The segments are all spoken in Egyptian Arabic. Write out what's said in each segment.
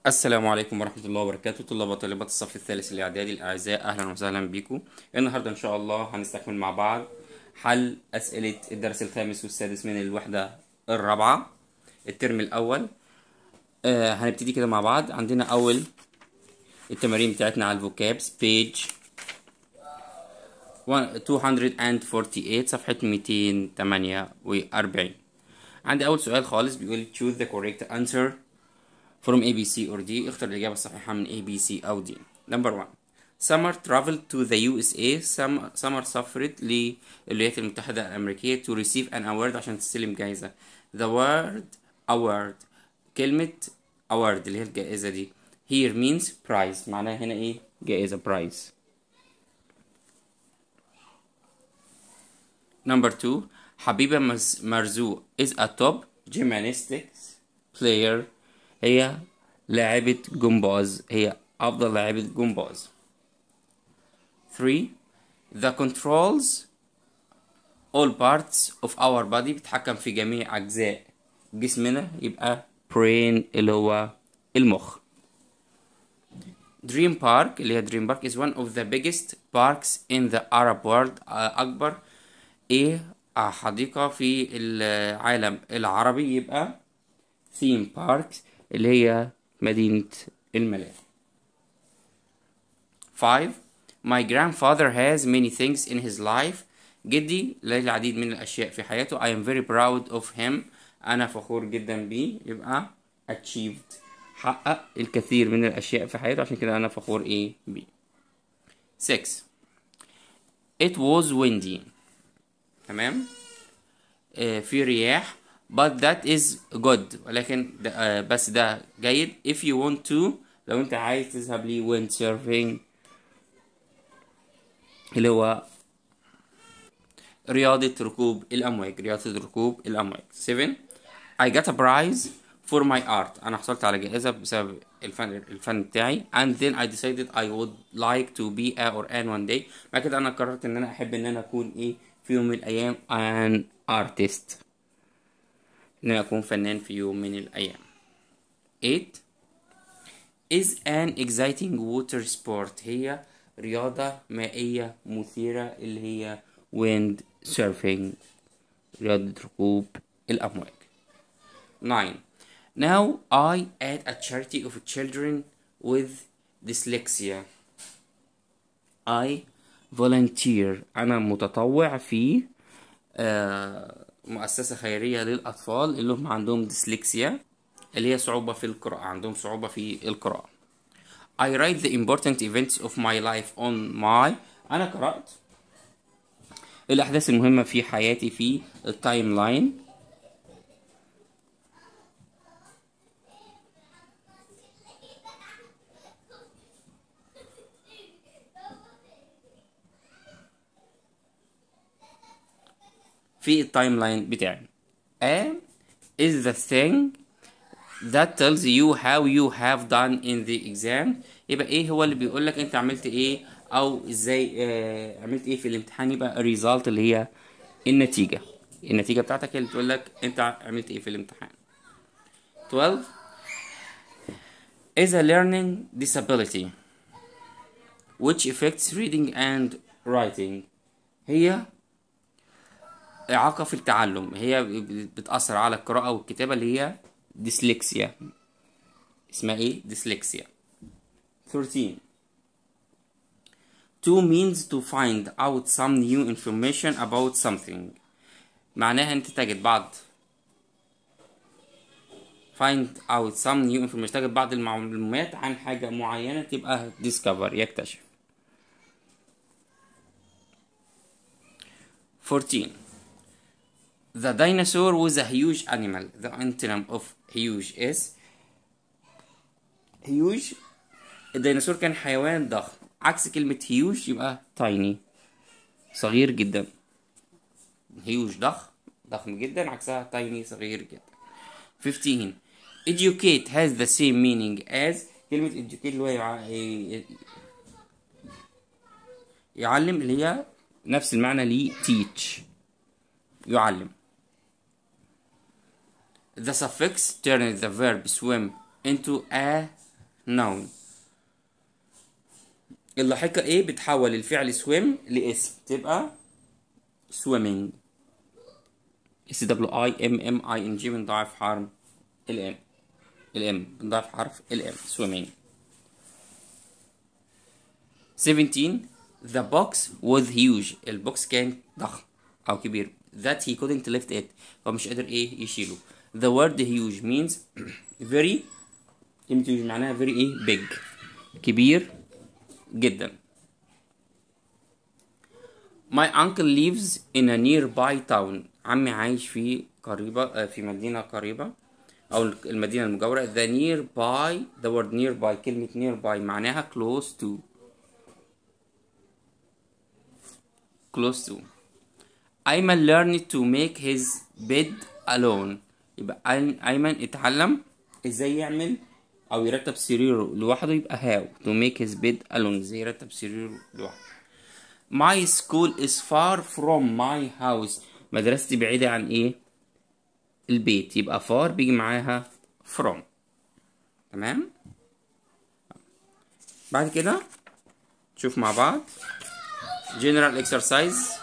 السلام عليكم ورحمة الله وبركاته طلاب وطالبات الصف الثالث الإعدادي الأعزاء أهلا وسهلا بكم النهاردة إن شاء الله هنستكمل مع بعض حل أسئلة الدرس الخامس والسادس من الوحدة الرابعة الترم الأول آه هنبتدي كده مع بعض عندنا أول التمارين بتاعتنا على الفوكابس بيج 248 صفحة 248 عندي أول سؤال خالص بيقول choose the correct answer from A B C or D اختر الإجابة الصحيحة من A B C أو D number one Summer traveled to the USA Summer, Summer سافرت للولايات المتحدة الأمريكية to receive an award عشان تستلم جايزة the word award كلمة award اللي هي الجائزة دي here means prize معناها هنا إيه جائزة prize number two حبيبة مرزوق is a top gymnastics player هي لاعبة جمباز هي أفضل لاعبة جمباز 3 The controls all parts of our body بتحكم في جميع أجزاء جسمنا يبقى brain اللي هو المخ Dream Park اللي هي Dream Park is one of the biggest parks in the Arab world أكبر إيه حديقة في العالم العربي يبقى Theme Parks اللي هي مدينة الملاهي 5 My grandfather has many things in his life جدي له العديد من الأشياء في حياته I am very proud of him أنا فخور جدا بيه يبقى achieved حقق الكثير من الأشياء في حياته عشان كده أنا فخور إيه بيه 6 It was windy تمام آه في رياح but that is good ولكن ده آه بس ده جيد if you want to لو انت عايز تذهب لي wind surfing اللي هو رياضة ركوب الأمواج رياضة ركوب الأمواج 7 I got a prize for my art أنا حصلت على جائزة بسبب الفن الفن بتاعي and then I decided I would like to be a or an one day بعد كده أنا قررت إن أنا أحب إن أنا أكون إيه في يوم من الأيام an artist إن أنا أكون فنان في يوم من الأيام 8 is an exciting water sport هي رياضة مائية مثيرة اللي هي wind surfing رياضة ركوب الأمواج 9 Now I at a charity of children with dyslexia I volunteer أنا متطوع في آه مؤسسة خيرية للأطفال اللي هم عندهم ديسلكسيا اللي هي صعوبة في القراءة عندهم صعوبة في القراءة I write the important events of my life on my أنا قرأت الأحداث المهمة في حياتي في التايم لاين في التايم لاين بتاعي A is the thing that tells you how you have done in the exam يبقى ايه هو اللي بيقول لك انت عملت ايه او ازاي آه عملت ايه في الامتحان يبقى result اللي هي النتيجة النتيجة بتاعتك هي اللي تقول لك انت عملت ايه في الامتحان 12 is a learning disability which affects reading and writing هي إعاقة في التعلم هي بتأثر على القراءة والكتابة اللي هي ديسلكسيا اسمها ايه ديسلكسيا 13 to means to find out some new information about something معناها انت تجد بعض find out some new information تجد بعض المعلومات عن حاجة معينة تبقى discover يكتشف 14 The dinosaur was a huge animal. The antonym of huge is huge الديناصور كان حيوان ضخم عكس كلمة huge يبقى tiny صغير جدا huge ضخم ضخم جدا عكسها tiny صغير جدا 15 educate has the same meaning as كلمة educate اللي هو يع... يعلم اللي هي نفس المعنى ل teach يعلم The suffix turns the verb swim into a noun اللاحقة ايه بتحول الفعل swim لاسم تبقى swimming اس دبليو اي ام ام اي ان جي بنضاعف حرف الام الام بنضاعف حرف الام swimming 17 the box was huge البوكس كان ضخم او كبير that he couldn't lift it هو مش قادر ايه يشيله the word huge means very كلمة huge معناها very ايه big كبير جدا My uncle lives in a nearby town عمي عايش في قريبة آه، في مدينة قريبة أو المدينة المجاورة the nearby the word nearby كلمة nearby معناها close to close to أيمن learned to make his bed alone يبقى أي- أيمن اتعلم ازاي يعمل أو يرتب سريره لوحده يبقى how to make his bed alone ازاي يرتب سريره لوحده My school is far from my house مدرستي بعيدة عن ايه البيت يبقى far بيجي معاها from تمام بعد كده نشوف مع بعض general exercise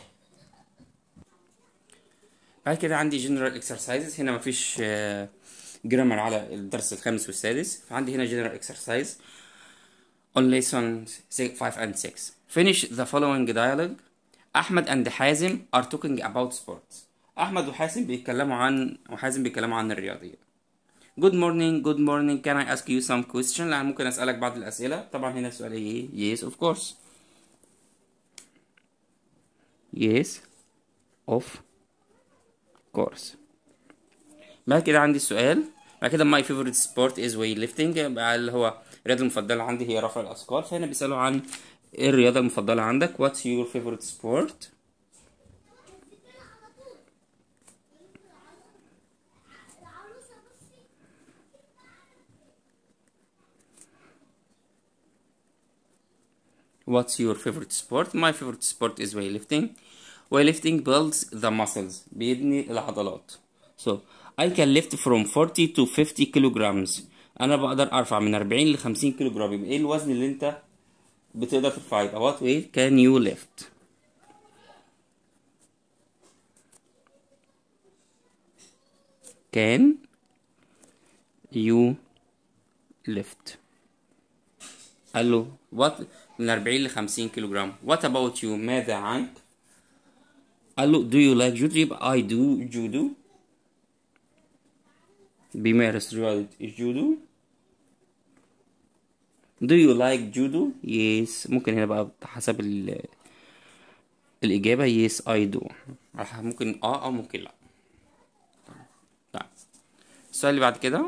بعد كده عندي general exercises هنا مفيش جرامر على الدرس الخامس والسادس فعندي هنا general exercise on lesson 5 and 6 finish the following dialogue أحمد and حازم are talking about sports أحمد وحازم بيتكلموا عن وحازم بيتكلموا عن الرياضية Good morning good morning can I ask you some question أنا ممكن أسألك بعض الأسئلة طبعا هنا السؤال إيه yes of course yes of course بعد كده عندي السؤال بعد كده my favorite sport is weightlifting بقى اللي هو الرياضة المفضلة عندي هي رفع الأثقال فهنا بيسألوا عن ايه الرياضة المفضلة عندك what's your favorite sport What's your favorite sport? My favorite sport is weightlifting. Weightlifting builds the muscles. بيبني العضلات. So, I can lift from 40 to 50 kilograms. أنا بقدر أرفع من 40 ل 50 كيلو جرام. يبقى إيه الوزن اللي أنت بتقدر ترفعه؟ يبقى what weight can you lift? Can you lift? قال له what من 40 ل 50 كيلو جرام what about you ماذا عنك قال له do you like judo يبقى I do judo بيمارس رياضة الجودو do you like judo yes ممكن هنا بقى حسب ال الإجابة yes I do راح ممكن اه أو ممكن لا طيب السؤال اللي بعد كده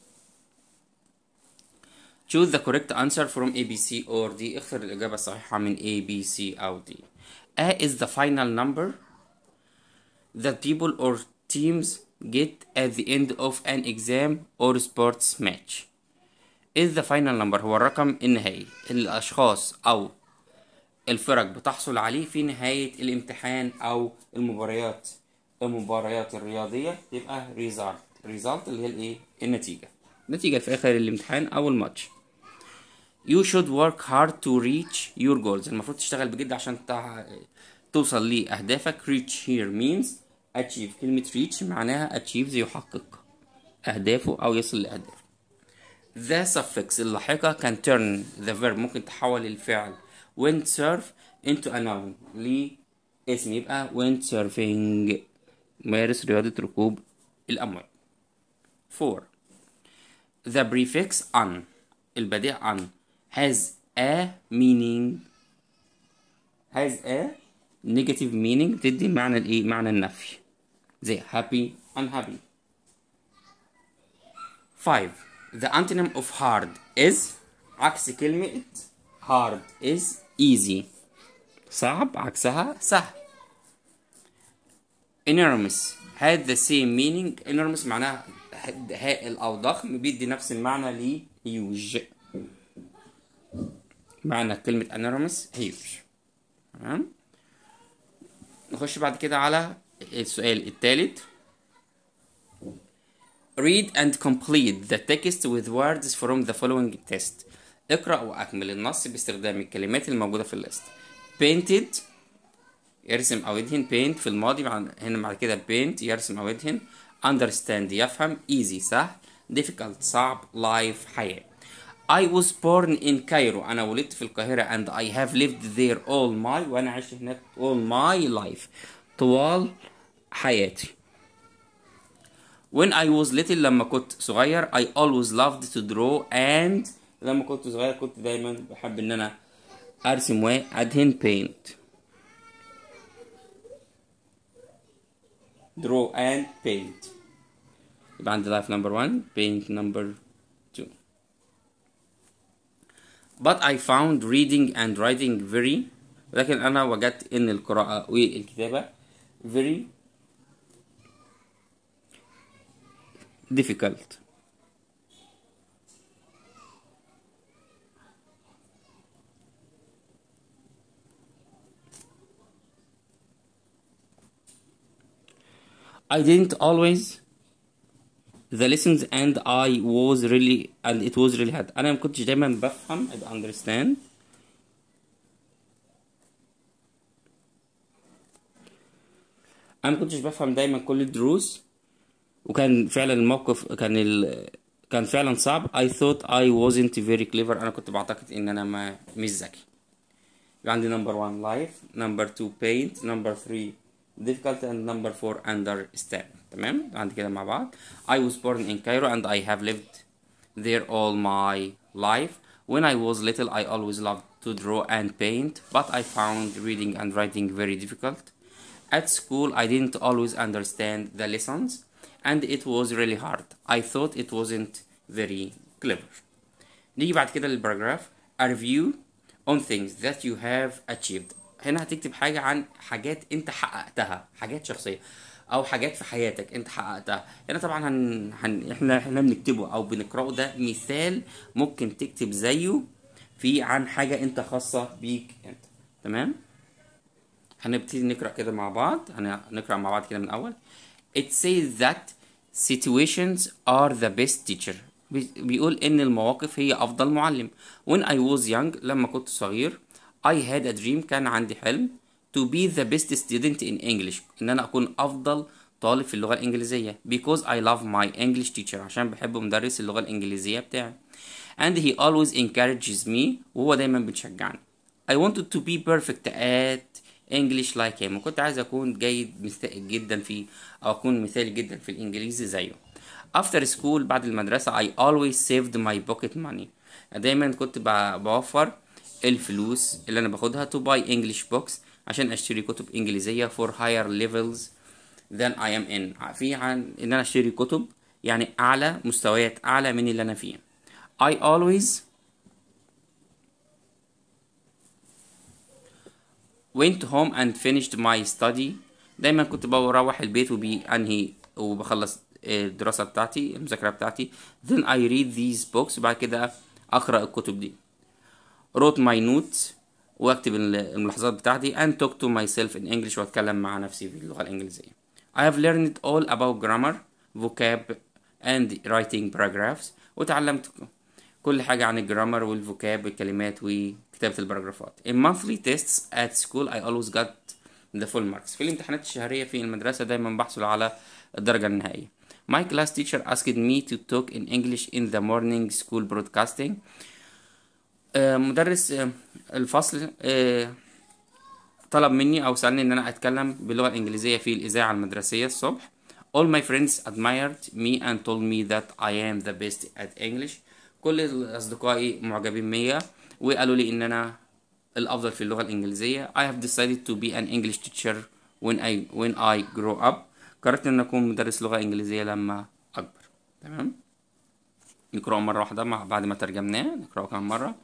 choose the correct answer from A B C or D اختر الإجابة الصحيحة من A B C أو D A is the final number that people or teams get at the end of an exam or sports match is the final number هو الرقم النهائي اللي الأشخاص أو الفرق بتحصل عليه في نهاية الامتحان أو المباريات المباريات الرياضية تبقى result result اللي هي الإيه النتيجة النتيجة في آخر الامتحان أو الماتش you should work hard to reach your goals المفروض تشتغل بجد عشان تع... توصل لأهدافك reach here means achieve كلمة reach معناها achieve يحقق أهدافه أو يصل لأهدافه the suffix اللاحقة can turn the verb ممكن تحول الفعل windsurf into a noun لاسم يبقى windsurfing مارس رياضة ركوب الأمواج 4 the prefix on البديع on has a meaning has a negative meaning تدي معنى الايه معنى النفي زي happy unhappy 5 the antonym of hard is عكس كلمة hard is easy صعب عكسها سهل enormous had the same meaning enormous معناها هائل أو ضخم بيدي نفس المعنى ل huge معنى كلمة enormous huge تمام نخش بعد كده على السؤال الثالث read and complete the text with words from the following test اقرأ وأكمل النص باستخدام الكلمات الموجودة في الليست painted يرسم أو يدهن paint في الماضي مع هنا بعد كده paint يرسم أو يدهن understand يفهم easy سهل difficult صعب life حياة I was born in Cairo أنا ولدت في القاهرة and I have lived there all my وأنا عشت هناك all my life طوال حياتي When I was little لما كنت صغير I always loved to draw and لما كنت صغير كنت دايما بحب ان انا ارسم وادهن paint draw and paint يبقى عندي life number one paint number two but I found reading and writing very لكن انا وجدت ان القراءة والكتابة very difficult I didn't always the lessons and I was really and it was really hard انا ما كنتش دايما بفهم I understand انا ما كنتش بفهم دايما كل الدروس وكان فعلا الموقف كان ال... كان فعلا صعب I thought I wasn't very clever انا كنت بعتقد ان انا ما مش ذكي يبقى عندي number one life number two paint number three difficult and number four understand تمام عندي كده مع بعض I was born in Cairo and I have lived there all my life when I was little I always loved to draw and paint but I found reading and writing very difficult at school I didn't always understand the lessons and it was really hard I thought it wasn't very clever نيجي بعد كده للباراجراف a review on things that you have achieved هنا هتكتب حاجة عن حاجات انت حققتها حاجات شخصية او حاجات في حياتك انت حققتها هنا طبعا هن... هن... احنا احنا بنكتبه او بنقراه ده مثال ممكن تكتب زيه في عن حاجة انت خاصة بيك انت تمام هنبتدي نقرأ كده مع بعض هنقرأ مع بعض كده من الأول It says that situations are the best teacher بيقول إن المواقف هي أفضل معلم When I was young لما كنت صغير I had a dream كان عندي حلم to be the best student in English إن أنا أكون أفضل طالب في اللغة الإنجليزية because I love my English teacher عشان بحب مدرس اللغة الإنجليزية بتاعي and he always encourages me وهو دايما بيشجعني I wanted to be perfect at English like him وكنت عايز أكون جيد مستائل جدا في أو أكون مثالي جدا في الإنجليزي زيه after school بعد المدرسة I always saved my pocket money دايما كنت بوفر الفلوس اللي أنا باخدها to buy English books عشان أشتري كتب إنجليزية for higher levels than I am in في عن إن أنا أشتري كتب يعني أعلى مستويات أعلى من اللي أنا فيه I always went home and finished my study دايما كنت بروح البيت وبأنهي وبخلص الدراسة بتاعتي المذاكرة بتاعتي then I read these books بعد كده أقرأ الكتب دي wrote my notes واكتب الملاحظات بتاعتي and talk to myself in English واتكلم مع نفسي في اللغة الإنجليزية I have learned all about grammar vocab and writing paragraphs وتعلمت كل حاجة عن الجرامر والفوكاب والكلمات وكتابة الباراجرافات. In monthly tests at school I always got the full marks. في الامتحانات الشهرية في المدرسة دايما بحصل على الدرجة النهائية. My class teacher asked me to talk in English in the morning school broadcasting. آه مدرس آه الفصل آه طلب مني أو سألني إن أنا أتكلم باللغة الإنجليزية في الإذاعة المدرسية الصبح. All my friends admired me and told me that I am the best at English. كل أصدقائي معجبين بيا وقالوا لي إن أنا الأفضل في اللغة الإنجليزية I have decided to be an English teacher when I when I grow up قررت إن أكون مدرس لغة إنجليزية لما أكبر تمام نقرأه مرة واحدة مع بعد ما ترجمناه نقرأه كمان مرة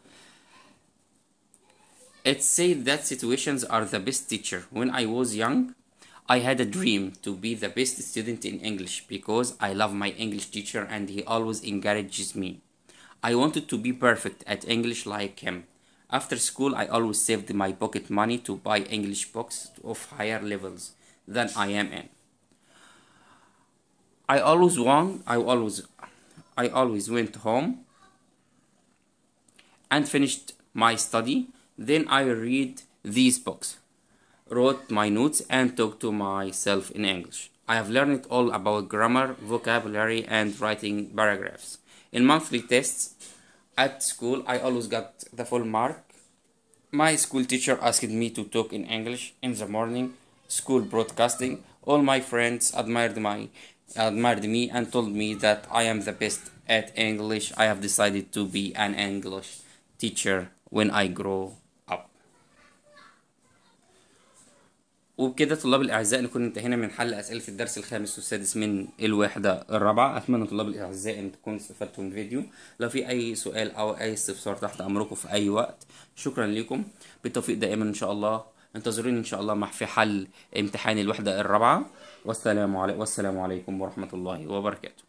It said that situations are the best teacher when I was young I had a dream to be the best student in English because I love my English teacher and he always encourages me I wanted to be perfect at English like him. After school, I always saved my pocket money to buy English books of higher levels than I am in. I always want I always I always went home and finished my study then I read these books wrote my notes and talked to myself in English. I have learned all about grammar, vocabulary, and writing paragraphs. In monthly tests at school, I always got the full mark. My school teacher asked me to talk in English in the morning, school broadcasting. All my friends admired my admired me and told me that I am the best at English. I have decided to be an English teacher when I grow up. وبكده طلاب الأعزاء نكون انتهينا من حل أسئلة الدرس الخامس والسادس من الوحدة الرابعة أتمنى طلاب الأعزاء أن تكونوا استفدتوا من الفيديو لو في أي سؤال أو أي استفسار تحت أمركم في أي وقت شكرا لكم بالتوفيق دائما إن شاء الله انتظروني إن شاء الله مع في حل امتحان الوحدة الرابعة والسلام عليكم والسلام عليكم ورحمة الله وبركاته